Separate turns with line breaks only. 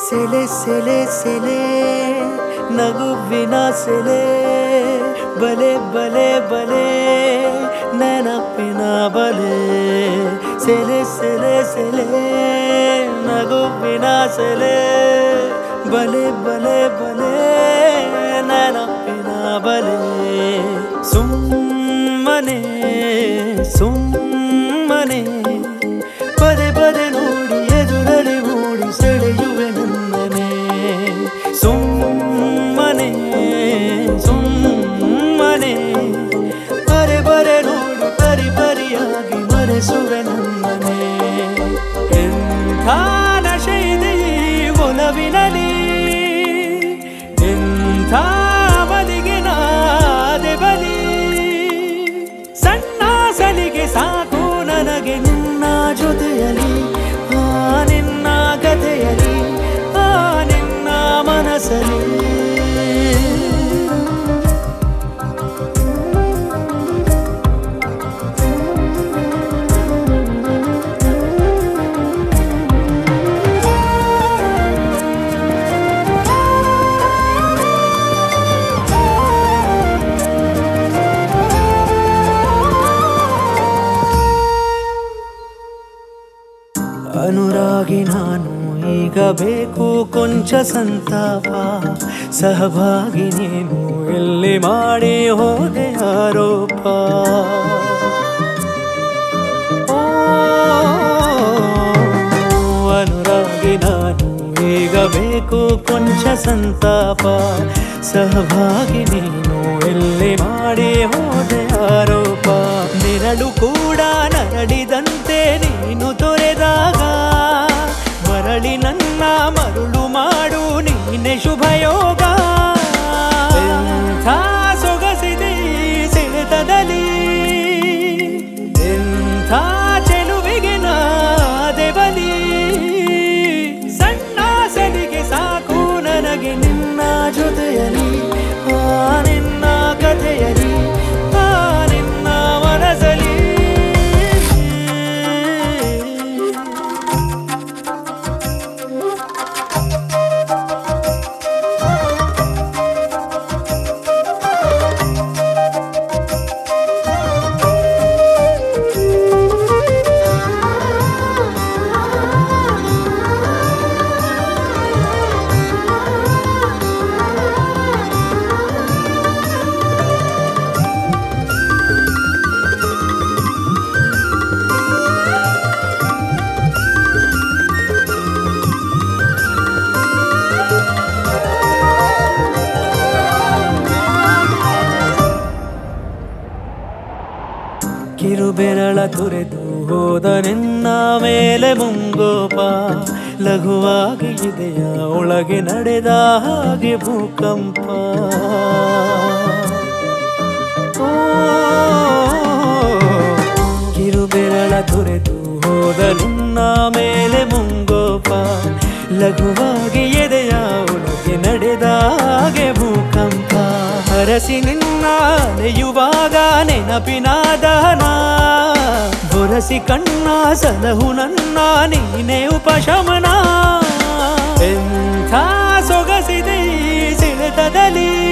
ಸೆಲೆ ಸೆಲೆ ಸೆಲೆ ನಗುವಿನ ಸೆಲೆ ಬಲೆ ಬಲೆ ಬಲೆ ನೆನಪಿನ ಬಲೆ ಸೆಲೆ ಸೆಲೆ ಸೆಲೆ ನಗುವಿನ ಸೆಲೆ ಬಲೆ ಬಲೆ ಬಲೆ ನೆನಪಿನ ಬಲೆ ಸುಮ್ಮನೆ ಸುಮ್ಮನೆ ಪದೇ ಪದೇ ನೋಡಿ ಎದುರಲ್ಲಿ ಮೂಡಿ ಸೆಳೆಯುವೆ ನನ್ನನೆ ಸುಮ್ಮನೆ ಸುಮ್ಮನೆ ಬರೆ ಬರೆ ನೋಡಿ ಪರಿ ಪರಿಯಾಗಿ ಮರೆಸುವೆ ನನ್ನನೆ ಎಂಥ ನಶೆ ಇದೆ ಈ ಒಲವಿನಲಿ ಎಂಥ ಬಲಿಗೆ ನಾದೆ ಬಲಿ ಸಣ್ಣ ಸಲಿಗೆ ಸಾಕು ನನಗೆ ನಿನ್ನ ಜೊತೆಯಲಿ ಆ ನಿನ್ನ ಕಥೆಯಲಿ ಆ ನಿನ್ನ ಮನಸ್ಸಲಿ ಅನುರಾಗಿ ನಾನು ಈಗ ಬೇಕು ಕೊಂಚ ಸಂತಾಪ ಸಹಭಾಗಿ ನೀನು ಎಲ್ಲಿ ಮಾಡಿ ಹೋದೆ ಆರೋಪ ಓ, ಅನುರಾಗಿ ನಾನು ಈಗ ಬೇಕು ಕೊಂಚ ಸಂತಾಪ ಸಹಭಾಗಿ ನೀನು ಎಲ್ಲಿ ಮಾಡಿ ಹೋದೆ ಆರೋಪ ನೆರಳು ಕೂಡ ನರಳಿದಂತೆ ನೀನು ತೊರೆದಾಗ ಮರಳಿ ನನ್ನ ಮರುಳು ಮಾಡು ನೀನೆ ಶುಭಯೋಗ ಎಂಥ ಸೊಗಸಿದೆ ಈ ಸೆಳೆತದಲ್ಲಿ ಎಂಥ ಚೆಲುವಿಗೆ ನಾದೆ ಬಲಿ ಸಣ್ಣ ಸಲಿಗೆ ಸಾಕು ನನಗೆ ನಿನ್ನ ಜೊತೆಯಲಿ ಆ ನಿನ್ನ ಕಥೆಯಲಿ ಆ ನಿನ್ನ ಮನಸಲಿ ಕಿರುಬೆರಳ ತುರೆದು ಹೋದ ನಿನ್ನ ಮೇಲೆ ಮುಂಗೋಪ ಲಘುವಾಗಿ ಇದೆಯ ಒಳಗೆ ನಡೆದ ಹಾಗೆ ಭೂಕಂಪ ಓ, ಕಿರುಬೆರಳ ತುರೆದು ಹೋದ ನಿನ್ನ ಮೇಲೆ ಮುಂಗೋಪ ಲಘುವಾಗಿ ಎದೆಯ ಒಳಗೆ ನಡೆದ ಹಾಗೆ ಭೂಕಂಪ ಹರಸಿ ನಿನ್ನ ಅಲೆಯುವಾಗ ನೆನಪಿನ ದಹನ ಬೊರಸಿ ಕಣ್ಣ ಸಲಹು ನನ್ನ ನೀನೇ ಉಪಶಮನ ಎಂಥ ಸೊಗಸಿದೆ ಈ ಸೆಳೆತದಲ್ಲಿ